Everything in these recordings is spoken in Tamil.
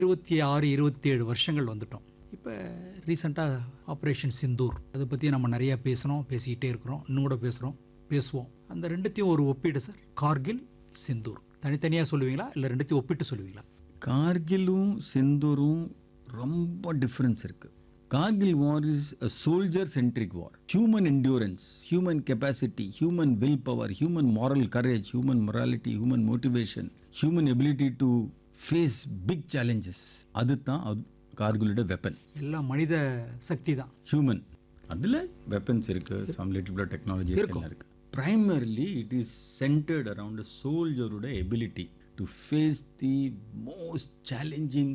இருபத்தி ஆறு இருபத்தி ஏழு வருஷங்கள் வந்துட்டோம் இப்போ ரீசெண்டாக ஆப்ரேஷன் சிந்தூர் அதை பற்றி நம்ம நிறையா பேசணும் பேசிக்கிட்டே இருக்கிறோம் இன்னும் கூட பேசுகிறோம் பேசுவோம் அந்த ரெண்டுத்தையும் ஒரு ஒப்பீடு சார் கார்கில் சிந்தூர் தனித்தனியாக சொல்லுவீங்களா இல்லை ரெண்டுத்தையும் ஒப்பிட்டு சொல்லுவீங்களா கார்கிலும் சிந்தூரும் ரொம்ப டிஃப்ரென்ஸ் இருக்கு Kargil war is a soldier centric war human endurance human capacity human will power human moral courage human morality human motivation human ability to face big challenges அதுதான் அது கார்கிலோட வெப்பன் எல்லாம் மனித சக்தி தான் ஹியூமன் அதில் வெப்பன்ஸ் இருக்கு சம் லிட்டில் பிட் டெக்னாலஜி எல்லாம் இருக்கு primarily it is centred around சோல்ஜரோட ability to face the most challenging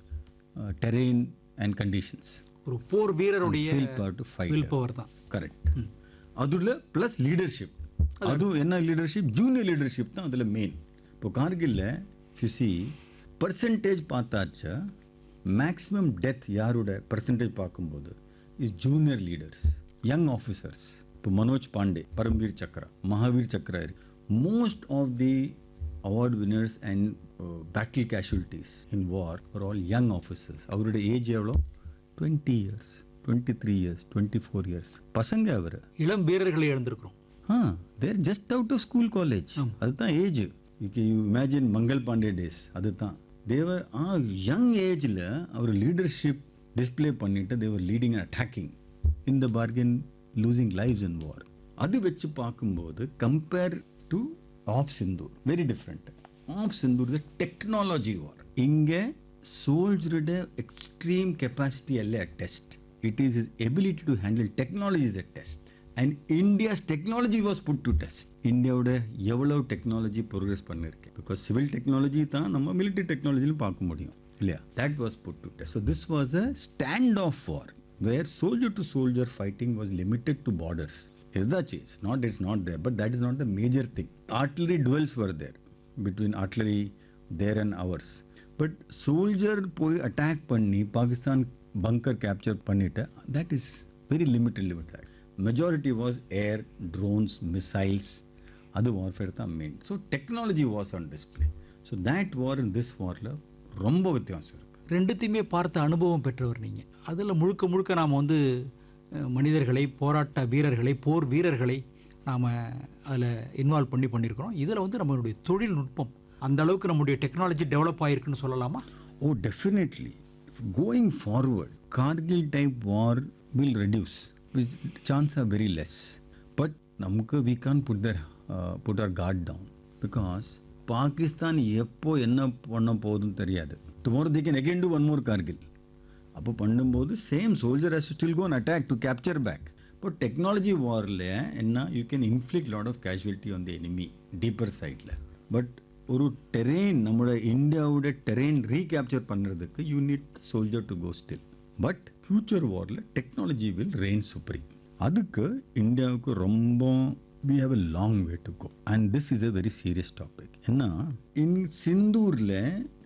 terrain and conditions ஒரு போர் வீரருடைய feel part to fight will power தான் கரெக்ட் அதில் ப்ளஸ் லீடர்ஷிப் அதுவும் என்ன லீடர்ஷிப் ஜூனியர் லீடர்ஷிப் தான் அதில் மெயின் இப்போ கார்கில்ல ஃபிசி பர்சன்டேஜ் பார்த்தாச்சா மேக்ஸிமம் டெத் யாரோட பர்சன்டேஜ் பார்க்கும்போது is junior leaders young officers இப்போ Manoj Pandey Param Vir Chakra Mahavir Chakra most of the award winners and battle casualties in war are all young officers அவருடைய ஏஜ் எவ்வளோ twenty years twenty three years twenty four years பசங்க அவர் இளம் வீரர்களை இழந்திருக்கிறோம் ah they're just out of school college அதுதான் age you you imagine Mangal Pandey days அதுதான் தேவர் ஆ யங் ஏஜில் அவர் லீடர்ஷிப் டிஸ்ப்ளே பண்ணிட்டு தேவர் லீடிங் அண்ட் அட்டாக்கிங் இந்த பார்கென் லூசிங் லைஃப்ஸ் இன் வார் அது வச்சு பார்க்கும்போது compare to op Sindoor very different op Sindoor the technology வார் இங்கே சோல்ஜரோட எக்ஸ்ட்ரீம் கெப்பாசிட்டி அல்ல test it is is ability to handle technology is a test and India's technology was put to test இந்தியாவோட எவ்வளோ டெக்னாலஜி ப்ரோக்ரஸ் பண்ணிருக்கு பிகாஸ் சிவில் டெக்னாலஜி தான் நம்ம மிலிட்டரி டெக்னாலஜிலும் பார்க்க முடியும் இல்லையா that was put to test so this was a stand of war where soldier to soldier fighting was limited to borders இதுதாச்சு it's not it's not there but that is not the major thing artillery duels were there between artillery there and ours but soldier போய் அட்டாக் பண்ணி பாகிஸ்தான் பங்கர் கேப்சர் பண்ணிட்டு that is very limited limited majority was air drones missiles அது வார்ஃபேர் தான் main so technology was on display so that war in this வாரில் ரொம்ப வித்தியாசம் இருக்குது ரெண்டுத்தையுமே பார்த்த அனுபவம் பெற்றவர் நீங்கள் அதில் முழுக்க முழுக்க நாம் வந்து அஹ், மனிதர்களை போராட்ட வீரர்களை போர் வீரர்களை நாம் அதில் இன்வால்வ் பண்ணி பண்ணியிருக்கிறோம் இதில் வந்து நம்மளுடைய தொழில்நுட்பம் அந்த அளவுக்கு நம்முடைய டெக்னாலஜி டெவலப் ஆகிருக்குன்னு சொல்லலாமா Oh, definitely. Going forward, Kargil type war will reduce, which chance are very less. But நமக்கு we can't put their uh, put our guard down because Pakistan எப்போ என்ன பண்ண போகுதுன்னு தெரியாது tomorrow they can again do one more Kargil அப்போ பண்ணும்போது same soldier has still gone attack to capture back இப்போ டெக்னாலஜி வாரில் என்ன you can inflict lot of casualty on the enemy deeper சைடில் பட் ஒரு டெரெயின் நம்மளோட இந்தியாவோட டெரெயின் ரீகேப்சர் பண்ணுறதுக்கு you need soldier to go still but future வாரில் டெக்னாலஜி வில் ரெயின் சுப்ரீம் அதுக்கு இந்தியாவுக்கு ரொம்ப we have a long way to go and this is a very serious topic ஏன்னா in சிந்தூரில்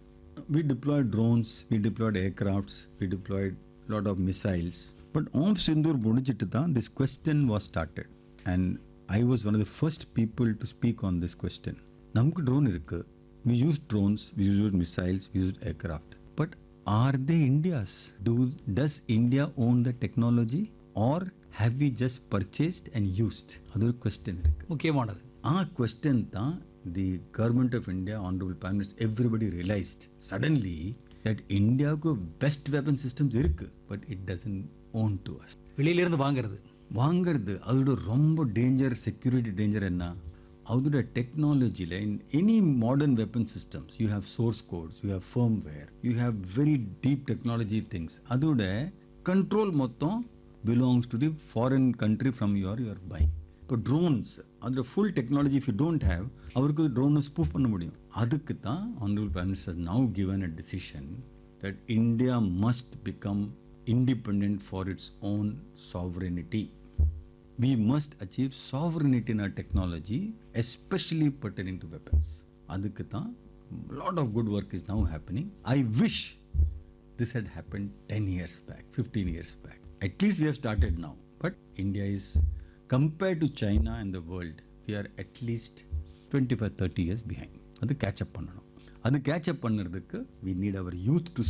we deployed drones, we deployed aircrafts, we deployed lot of missiles. But Om Sindur முடிச்சிட்டு தான் this question was started. And I was one of the first people to speak on this question. நமக்கு ட்ரோன் இருக்கு we used drones, we used missiles, we used aircraft. But are they India's? Do, does India own the technology or have we just purchased and used? அது ஒரு question இருக்கு முக்கியமானது ah question to the government of India honourable prime minister everybody realised suddenly that ಇಂಡಿಯಾவுக்கு பெஸ்ட் வெப்பன் சிஸ்டம்ஸ் இருக்கு but it doesn't own to us வெளியிலேருந்து வாங்குறது வாங்கிறது அதோட ரொம்ப டேஞ்சர் செக்யூரிட்டி டேஞ்சர் என்ன அதோட டெக்னாலஜியில் in any modern weapon systems you have source codes you have firmware you have very deep technology things அதோட கண்ட்ரோல் மொத்தம் belongs to the foreign country from your your buy இப்போ ட்ரோன்ஸ் அதோட full technology if you don't have அவருக்கு ட்ரோனை ஸ்பூஃப் பண்ண முடியும் அதுக்கு தான் honourable prime minister now given a decision that India must become independent for its own sovereignty. We must achieve sovereignty in our technology, especially pertaining to weapons. அதுக்கு தான் lot of good work is now happening. I wish this had happened 10 years back, 15 years back. At least we have started now. But India is, compared to China and the world, we are at least 25, 30 years behind. அது catch up பண்ணணும் அது கேட்சப் பண்ணுறதுக்கு we need our youth to